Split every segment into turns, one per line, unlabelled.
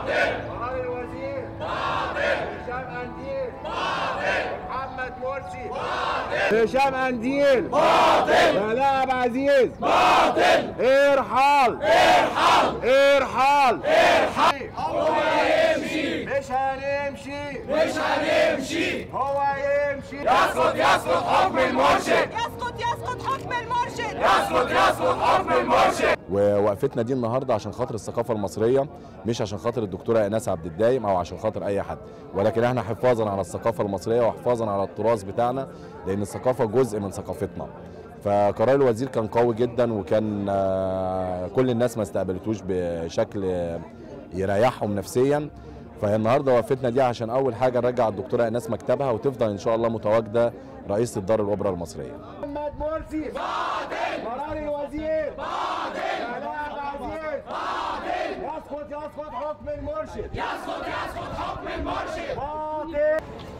قرار الوزير هشام انديل محمد مرسي هشام انديل لا عبد العزيز ارحل ارحل ارحل هو يمشي مش هنمشي مش هنمشي هو يمشي يسقط يسقط حكم المرشد
يسقط يسقط حكم المرشد
يسقط يسقط حكم المرشد
ووقفتنا دي النهارده عشان خاطر الثقافه المصريه مش عشان خاطر الدكتوره ايناس عبد الدايم او عشان خاطر اي حد ولكن احنا حفاظا على الثقافه المصريه وحفاظا على التراث بتاعنا لان الثقافه جزء من ثقافتنا فقرار الوزير كان قوي جدا وكان آه، كل الناس ما استقبلتوش بشكل آه، يريحهم نفسيا فالنهارده وقفتنا دي عشان اول حاجه نرجع الدكتوره ايناس مكتبها وتفضل ان شاء الله متواجده رئيسه دار الاوبرا المصريه
محمد مرسي باطل قرار الوزير باطل لا عبد العزيز باطل يسقط يسقط حكم المرشد يسقط يسقط حكم المرشد باطل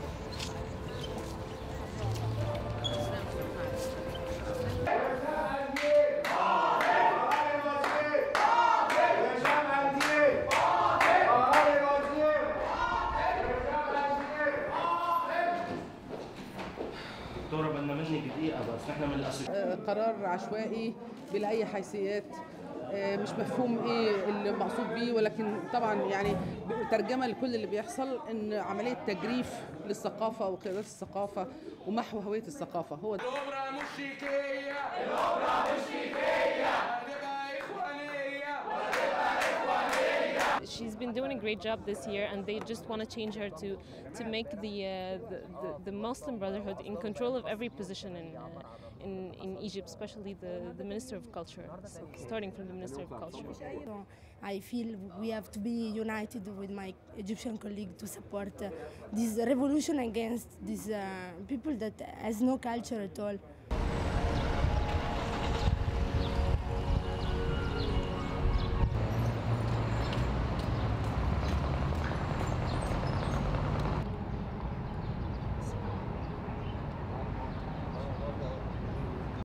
دكتوره بدنا منك دقيقه بس نحن من الاسئله
قرار عشوائي بلا اي حيثيات آه، مش مفهوم ايه اللي مقصود بيه ولكن طبعا يعني ترجمه لكل اللي بيحصل ان عمليه تجريف للثقافه وقيادات الثقافه ومحو هويه الثقافه هو ده
الأوبرا مش شيكية الأوبرا مش شيكية هتبقى إخوانية
she's been doing a great job this year, and they just want to change her to to make the, uh, the, the the Muslim Brotherhood in control of every position in uh, in in Egypt, especially the the Minister of Culture, so starting from the Minister of Culture.
So I feel we have to be united with my Egyptian colleague to support uh, this revolution against these uh, people that has no culture at all.